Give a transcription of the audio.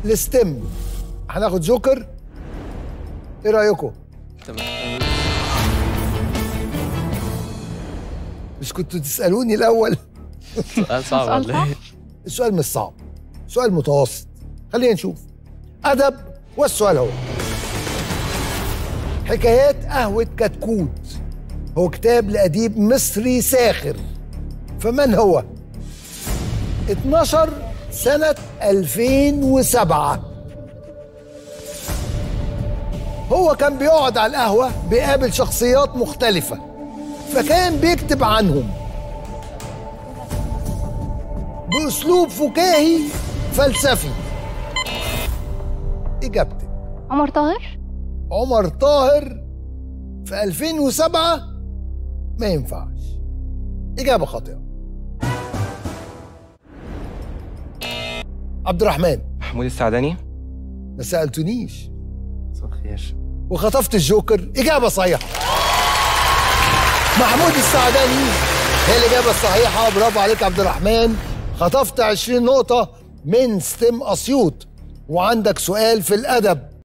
الستم هناخد جوكر ايه رايكم تمام مش كنتوا تسالوني الاول سؤال صعب سؤال ولا صعب؟ ايه؟ السؤال مش صعب سؤال متوسط خلينا نشوف ادب والسؤال هو حكايات قهوة كتكوت هو كتاب لأديب مصري ساخر فمن هو 12 سنة 2007 هو كان بيقعد على القهوة بيقابل شخصيات مختلفة فكان بيكتب عنهم بأسلوب فكاهي فلسفي إجابتك عمر طاهر عمر طاهر في 2007 ما ينفعش إجابة خاطئة عبد الرحمن محمود السعداني ما سألتنيش مساء الخير وخطفت الجوكر إجابة صحيحة محمود السعداني هي الإجابة الصحيحة برافو عليك عبد الرحمن خطفت 20 نقطة من ستيم أسيوط وعندك سؤال في الأدب